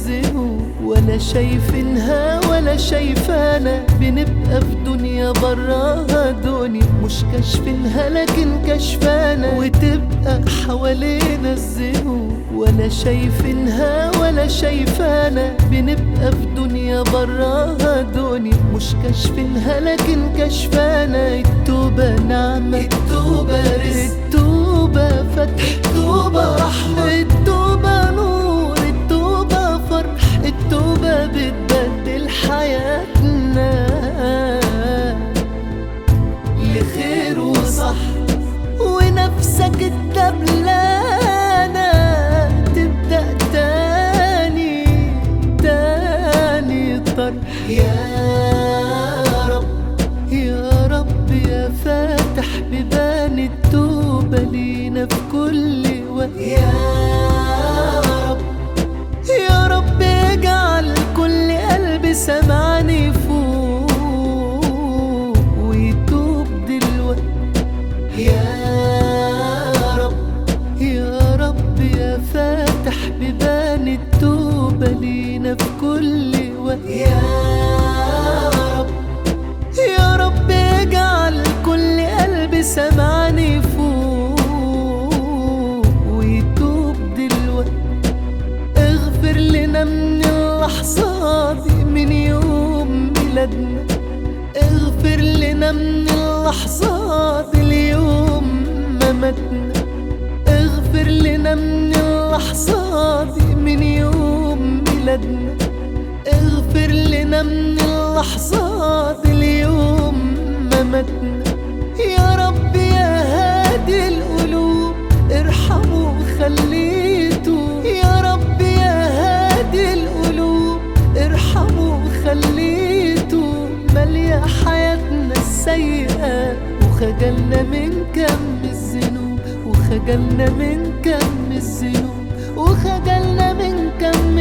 الذنوب ولا شايفينها ولا شايفانا بنبقى في دنيا براها دنيا مش كاشفينها لكن كشفانا وتبقى حوالينا الذنوب ولا شايفينها ولا شايفانا بنبقى في دنيا براها دنيا مش كاشفينها لكن كشفانا التوبة نعمة التوبة رزق التوبة فتح التوبة رحمة التوبة نور التوبة فرح التوبة بتبدل حياتنا لخير وصح ونفسك الدبلانة تبدأ تاني تاني طرح يا رب يا رب يا فاتح بيبان التوبة لينا في كل وقت يا رب يا رب اجعل كل قلب سمعني فوق ويتوب دلوقتي يا رب يا رب يا فاتح بيبان التوبة لينا في كل وقت يا رب يا رب اجعل كل قلب سمعني فوق ويتوب دلوقتي اغفر لنا من اللحظات دي من يوم ميلادنا اغفر لنا من اللحظات دي اليوم ما ماتنا اغفر لنا من اللحظات دي من يوم ميلادنا اغفر لنا من اللحظات دي اليوم ما ماتنا يا رب يا هادي القلوب ارحموا خليتوا يا رب يا هادي القلوب ارحموا خليتوا مالية حياتنا السيئة وخجلنا من كم الذنوب وخجلنا من كم الذنوب وخجلنا من كم